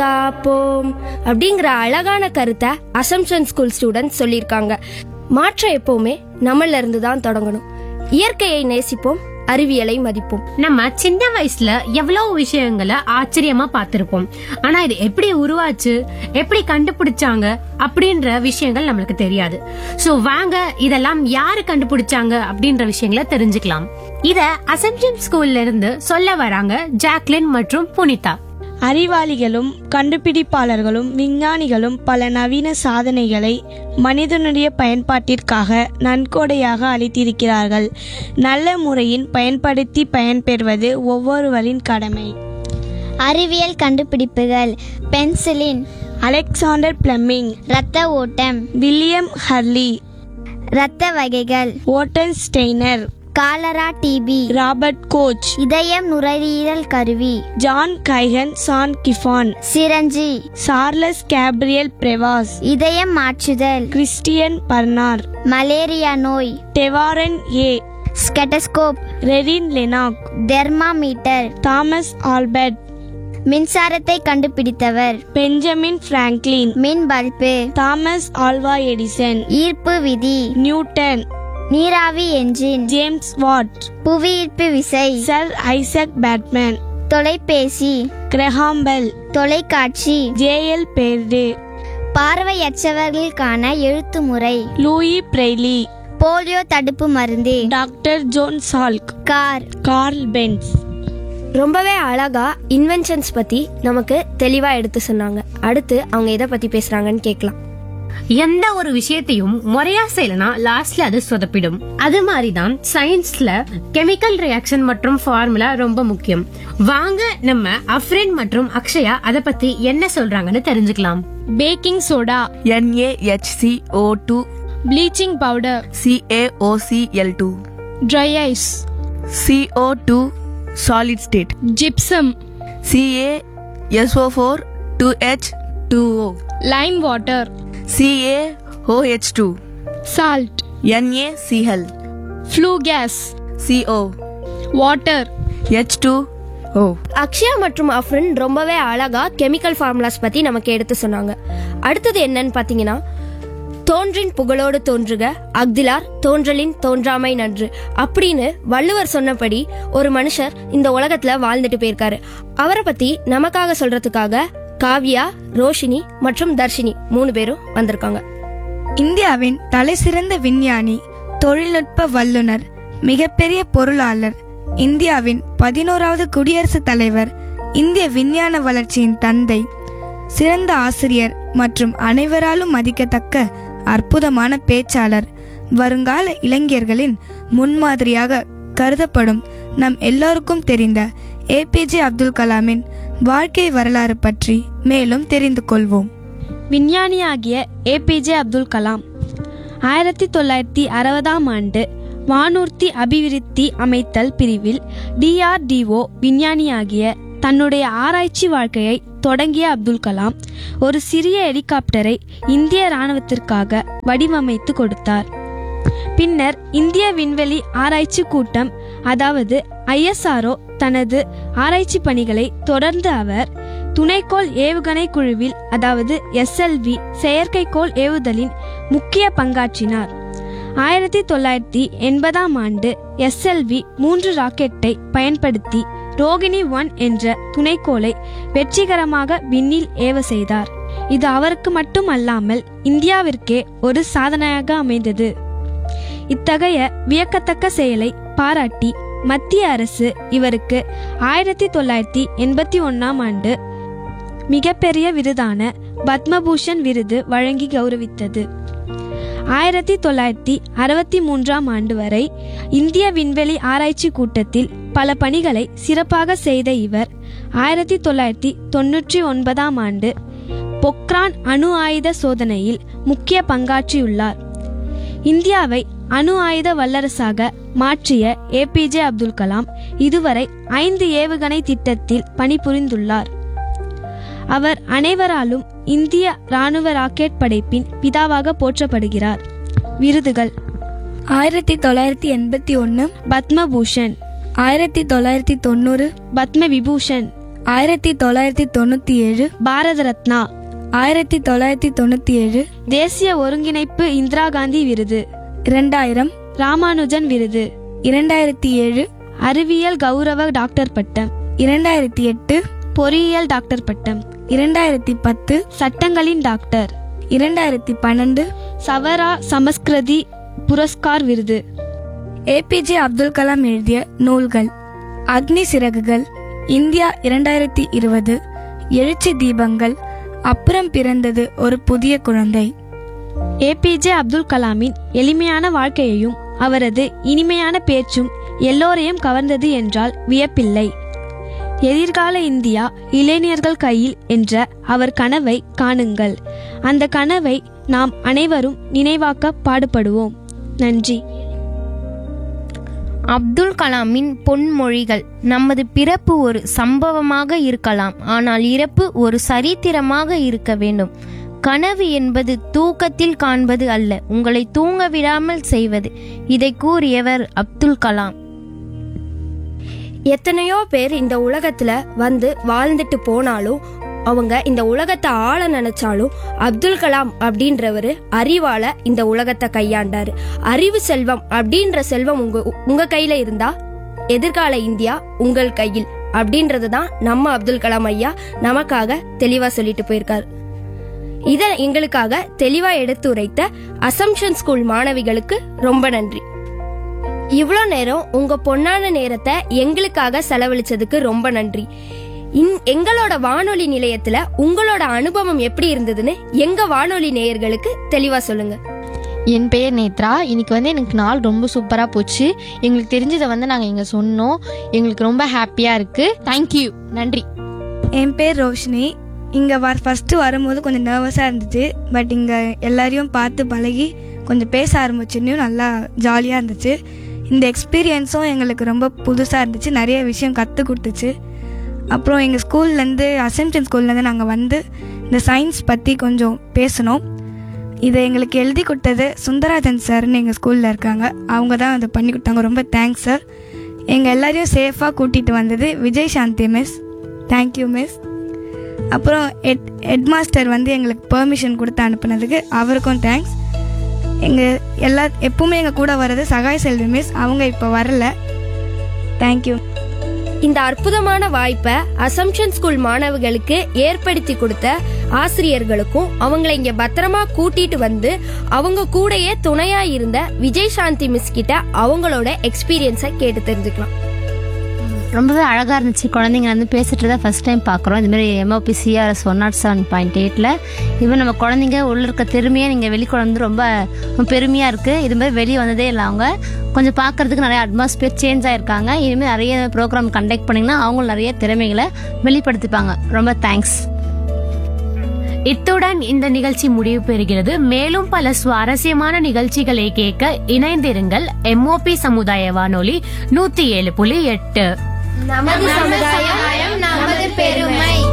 காப்போம் அப்படிங்கிற அழகான கருத்தை அசம்ஷன் ஸ்கூல் ஸ்டூடெண்ட்ஸ் சொல்லியிருக்காங்க மாற்றம் எப்பவுமே நம்மள இருந்து தான் தொடங்கணும் இயற்கையை நேசிப்போம் அறிவியலை மதிப்போம் நம்ம சின்ன வயசுல எவ்வளவு விஷயங்களை ஆச்சரியமா பார்த்திருப்போம் ஆனா இது எப்படி உருவாச்சு எப்படி கண்டுபிடிச்சாங்க அப்படின்ற விஷயங்கள் நம்மளுக்கு தெரியாது சோ வாங்க இதெல்லாம் யாரு கண்டுபிடிச்சாங்க அப்படின்ற விஷயங்களை தெரிஞ்சுக்கலாம் இத அசம்ஷன் ஸ்கூல்ல இருந்து சொல்ல வராங்க ஜாக்லின் மற்றும் புனிதா அறிவாளிகளும் கண்டுபிடிப்பாளர்களும் விஞ்ஞானிகளும் பல நவீன சாதனைகளை மனிதனுடைய பயன்பாட்டிற்காக நன்கொடையாக அளித்திருக்கிறார்கள் நல்ல முறையின் பயன்படுத்தி பயன்பெறுவது ஒவ்வொருவரின் கடமை அறிவியல் கண்டுபிடிப்புகள் பென்சிலின் அலெக்சாண்டர் பிளமிங் இரத்த ஓட்டம் வில்லியம் ஹர்லி இரத்த வகைகள் ஓட்டன் Steiner cholera TB Robert Koch இதயம் நுரையீரல் கருவி ஜான் கைகன் சான் கிஃபான் சிரஞ்சி சார்லஸ் கேப்ரியல் பிரேவாஸ் இதயம் மாற்றுதல் கிறிஸ்டியன் பர்னார் மலேரியா நோய் டெவாரன் ஏ ஸ்கெட்டஸ்கோப் ரெரின் லெனாக் தெர்மாமீட்டர் தாமஸ் ஆல்பர்ட் மின்சாரத்தை கண்டுபிடித்தவர் பெஞ்சமின் பிராங்க்லின் மின் பல்பு தாமஸ் ஆல்வா எடிசன் ஈர்ப்பு விதி நியூட்டன் நீராவி என்ஜின் ஜேம்ஸ் வாட் புவியீர்ப்பு விசை சர் ஐசக் பேட்மேன் தொலைபேசி கிரஹாம்பெல் தொலைக்காட்சி ஜேஎல் பேர்டே பார்வையற்றவர்களுக்கான எழுத்து முறை லூயி பிரெய்லி போலியோ தடுப்பு மருந்து doctor zone Salk car Karl Benz ரொம்பவே அழகா இன்வென்ஷன்ஸ் பத்தி நமக்கு தெளிவா எடுத்து சொன்னாங்க அடுத்து அவங்க எதை பத்தி பேசுறாங்கன்னு கேட்கலாம் எந்த ஒரு விஷயத்தையும் முறையா செய்யலனா லாஸ்ட்ல அது சொதப்பிடும் அது மாதிரிதான் சயின்ஸ்ல கெமிக்கல் ரியாக்ஷன் மற்றும் ஃபார்முலா ரொம்ப முக்கியம் வாங்க நம்ம அஃப்ரின் மற்றும் அக்ஷயா அத பத்தி என்ன சொல்றாங்கன்னு தெரிஞ்சுக்கலாம் baking soda NaHCO2 bleaching powder CaOCl2 dry ice CO2 solid state gypsum CaSO4 2H2O lime water CaOH2 salt NaCl flue gas CO water H2O Akshaya மற்றும் அஃப்ரின் ரொம்பவே அழகா கெமிக்கல் ஃபார்முலாஸ் பத்தி நமக்கு எடுத்து சொன்னாங்க அடுத்தது என்னன்னு பாத்தீங்கன்னா தோன்றின் புகழோடு தோன்றுக அக்திலார் தோன்றலின் தோன்றாமை நன்று அப்படின்னு வள்ளுவர் சொன்னபடி ஒரு மனுஷர் இந்த உலகத்துல வாழ்ந்துட்டு போயிருக்காரு அவரை பத்தி நமக்காக சொல்றதுக்காக காவ்யா ரோஷினி மற்றும் தர்ஷினி மூணு பேரும் வந்திருக்காங்க இந்தியாவின் தலைசிறந்த விஞ்ஞானி தொழில்நுட்ப வல்லுனர் மிகப்பெரிய பொருளாளர் இந்தியாவின் பதினோராவது குடியரசுத் தலைவர் இந்திய விஞ்ஞான வளர்ச்சியின் தந்தை சிறந்த ஆசிரியர் மற்றும் அனைவராலும் மதிக்கத்தக்க அற்புதமான பேச்சாளர் வருங்கால இளைஞர்களின் முன்மாதிரியாக கருதப்படும் நம் எல்லோருக்கும் தெரிந்த ஏபிஜே அப்துல் கலாமின் வாழ்க்கை வரலாறு பற்றி மேலும் தெரிந்து கொள்வோம் விஞ்ஞானியாகிய ஏபிஜே அப்துல் கலாம் ஆயிரத்தி தொள்ளாயிரத்தி அறுபதாம் ஆண்டு வானூர்தி அபிவிருத்தி அமைத்தல் பிரிவில் டிஆர்டிஓ விஞ்ஞானியாகிய தன்னுடைய ஆராய்ச்சி வாழ்க்கையை தொடங்கிய அப்துல் கலாம் ஒரு சிறிய ஹெலிகாப்டரை இந்திய இராணுவத்திற்காக வடிவமைத்து கொடுத்தார் பின்னர் இந்திய விண்வெளி ஆராய்ச்சி கூட்டம் அதாவது ஐஎஸ்ஆர்ஓ தனது ஆராய்ச்சி பணிகளை தொடர்ந்து அவர் துணைக்கோள் ஏவுகணை குழுவில் அதாவது எஸ்எல்வி செயற்கைக்கோள் ஏவுதலின் முக்கிய பங்காற்றினார் ஆயிரத்தி தொள்ளாயிரத்தி எண்பதாம் ஆண்டு எஸ்எல்வி மூன்று ராக்கெட்டை பயன்படுத்தி ரோகிணி ஒன் என்ற துணைக்கோளை வெற்றிகரமாக விண்ணில் ஏவ செய்தார் இது அவருக்கு மட்டுமல்லாமல் இந்தியாவிற்கே ஒரு சாதனையாக அமைந்தது இத்தகைய வியக்கத்தக்க செயலை பாராட்டி மத்திய அரசு இவருக்கு ஆயிரத்தி தொள்ளாயிரத்தி எண்பத்தி ஒன்னாம் ஆண்டு மிகப்பெரிய விருதான பத்மபூஷன் விருது வழங்கி கௌரவித்தது ஆயிரத்தி தொள்ளாயிரத்தி அறுபத்தி மூன்றாம் ஆண்டு வரை இந்திய விண்வெளி ஆராய்ச்சி கூட்டத்தில் பல பணிகளை சிறப்பாக செய்த இவர் ஆயிரத்தி தொள்ளாயிரத்தி தொன்னூற்றி ஒன்பதாம் ஆண்டு பொக்ரான் அணு ஆயுத சோதனையில் முக்கிய பங்காற்றியுள்ளார் இந்தியாவை அணு ஆயுத வல்லரசாக மாற்றிய ஏபிஜே அப்துல் கலாம் இதுவரை ஐந்து ஏவுகணை திட்டத்தில் பணிபுரிந்துள்ளார் அவர் அனைவராலும் இந்திய ராணுவ ராக்கெட் படைப்பின் பிதாவாக போற்றப்படுகிறார் விருதுகள் ஆயிரத்தி தொள்ளாயிரத்தி எண்பத்தி ஒன்று பத்மபூஷன் ஆயிரத்தி தொள்ளாயிரத்தி தொண்ணூறு பத்ம விபூஷன் ஆயிரத்தி தொள்ளாயிரத்தி தொண்ணூற்றி ஏழு பாரத ரத்னா ஆயிரத்தி தொள்ளாயிரத்தி தொண்ணூற்றி ஏழு தேசிய ஒருங்கிணைப்பு இந்திரா காந்தி விருது இரண்டாயிரம் ராமானுஜன் விருது இரண்டாயிரத்தி ஏழு அறிவியல் கௌரவ டாக்டர் பட்டம் இரண்டாயிரத்தி எட்டு பொறியியல் டாக்டர் பட்டம் இரண்டாயிரத்தி பத்து சட்டங்களின் டாக்டர் இரண்டாயிரத்தி பன்னெண்டு சவரா சமஸ்கிருதி புரஸ்கார் விருது ஏபிஜே அப்துல் கலாம் எழுதிய நூல்கள் அக்னி சிறகுகள் இந்தியா இரண்டாயிரத்தி இருபது எழுச்சி தீபங்கள் அப்புறம் பிறந்தது ஒரு புதிய குழந்தை ஏபிஜே அப்துல் கலாமின் எளிமையான வாழ்க்கையையும் அவரது இனிமையான பேச்சும் எல்லோரையும் கவர்ந்தது என்றால் வியப்பில்லை எதிர்கால இந்தியா இளைஞர்கள் கையில் என்ற அவர் கனவை காணுங்கள் அந்த கனவை நாம் அனைவரும் நினைவாக்க பாடுபடுவோம் நன்றி அப்துல் கலாமின் பொன்மொழிகள் நமது பிறப்பு ஒரு சம்பவமாக இருக்கலாம் ஆனால் இறப்பு ஒரு சரித்திரமாக இருக்க வேண்டும் கனவு என்பது தூக்கத்தில் காண்பது அல்ல உங்களை தூங்க விடாமல் செய்வது இதை கூறியவர் அப்துல் கலாம் எத்தனையோ பேர் இந்த உலகத்துல வந்து வாழ்ந்துட்டு போனாலும் அவங்க இந்த உலகத்தை ஆள நினைச்சாலும் அப்துல் கலாம் அப்படின்றவரு அறிவால இந்த உலகத்தை கையாண்டாரு அறிவு செல்வம் அப்படின்ற செல்வம் உங்க உங்க கையில இருந்தா எதிர்கால இந்தியா உங்கள் கையில் அப்படின்றது தான் நம்ம அப்துல் கலாம் ஐயா நமக்காக தெளிவா சொல்லிட்டு போயிருக்காரு இதை எங்களுக்காக தெளிவா எடுத்துரைத்த அசம்ஷன் ஸ்கூல் மாணவிகளுக்கு ரொம்ப நன்றி இவ்வளோ நேரம் உங்க பொன்னான நேரத்தை எங்களுக்காக செலவழிச்சதுக்கு ரொம்ப நன்றி இன் எங்களோட வானொலி நிலையத்துல உங்களோட அனுபவம் எப்படி இருந்ததுன்னு எங்க வானொலி நேயர்களுக்கு தெளிவா சொல்லுங்க என் பெயர் நேத்ரா இன்னைக்கு வந்து எனக்கு நாள் ரொம்ப சூப்பராக போச்சு எங்களுக்கு தெரிஞ்சதை வந்து நாங்கள் இங்கே சொன்னோம் எங்களுக்கு ரொம்ப ஹாப்பியாக இருக்குது தேங்க்யூ நன்றி என் பேர் ரோஷினி இங்கே வர ஃபஸ்ட்டு வரும்போது கொஞ்சம் நர்வஸாக இருந்துச்சு பட் இங்கே எல்லாரையும் பார்த்து பழகி கொஞ்சம் பேச ஆரம்பிச்சுன்னையும் நல்லா ஜாலியாக இருந்துச்சு இந்த எக்ஸ்பீரியன்ஸும் எங்களுக்கு ரொம்ப புதுசாக இருந்துச்சு நிறைய விஷயம் கற்றுக் கொடுத்துச்சு அப்புறம் எங்கள் ஸ்கூல்லேருந்து அசம்ஷன் ஸ்கூல்லேருந்து நாங்கள் வந்து இந்த சயின்ஸ் பற்றி கொஞ்சம் பேசணும் இதை எங்களுக்கு எழுதி கொடுத்தது சுந்தராஜன் சார்னு எங்கள் ஸ்கூலில் இருக்காங்க அவங்க தான் அதை பண்ணி கொடுத்தாங்க ரொம்ப தேங்க்ஸ் சார் எங்கள் எல்லாரையும் சேஃபாக கூட்டிகிட்டு வந்தது Vijay Shanthi miss thank you miss அப்புறம் ஹெட் ஹெட் மாஸ்டர் வந்து எங்களுக்கு பெர்மிஷன் கொடுத்து அனுப்புனதுக்கு அவருக்கும் தேங்க்ஸ் எங்கள் எல்லா எப்பவுமே எங்கள் கூட வர்றது சகாய் செல்வி மிஸ் அவங்க இப்போ வரல தேங்க்யூ இந்த அற்புதமான வாய்ப்பை அசம்ஷன் ஸ்கூல் மாணவர்களுக்கு ஏற்படுத்தி கொடுத்த ஆசிரியர்களுக்கும் அவங்களை இங்க பத்திரமா கூட்டிட்டு வந்து அவங்க கூடயே துணையா இருந்த விஜய் சாந்தி மிஸ் கிட்ட அவங்களோட எக்ஸ்பீரியன்ஸை கேட்டு தெரிஞ்சுக்கலாம் ரொம்பவே அழகாக இருந்துச்சு குழந்தைங்க வந்து பேசிட்டு தான் ஃபஸ்ட் டைம் பார்க்குறோம் இதுமாரி MOP CRS one nought seven point எயிட்டில் இது நம்ம குழந்தைங்க உள்ள இருக்க திறமையை நீங்கள் வெளிக்கொண்டு வந்து ரொம்ப பெருமையாக இருக்குது இது மாதிரி வெளியே வந்ததே இல்லை அவங்க கொஞ்சம் பார்க்கறதுக்கு நிறைய அட்மாஸ்பியர் சேஞ்ச் ஆயிருக்காங்க இனிமேல் நிறைய ப்ரோக்ராம் கண்டக்ட் பண்ணிங்கன்னா அவங்களும் நிறைய திறமைகளை வெளிப்படுத்திப்பாங்க ரொம்ப தேங்க்ஸ் இத்துடன் இந்த நிகழ்ச்சி முடிவு பெறுகிறது மேலும் பல சுவாரஸ்யமான நிகழ்ச்சிகளை கேட்க இணைந்திருங்கள் எம்ஓபி சமுதாய வானொலி நூத்தி ஏழு புள்ளி எட்டு நமது சமுதாயம் நமது பெருமை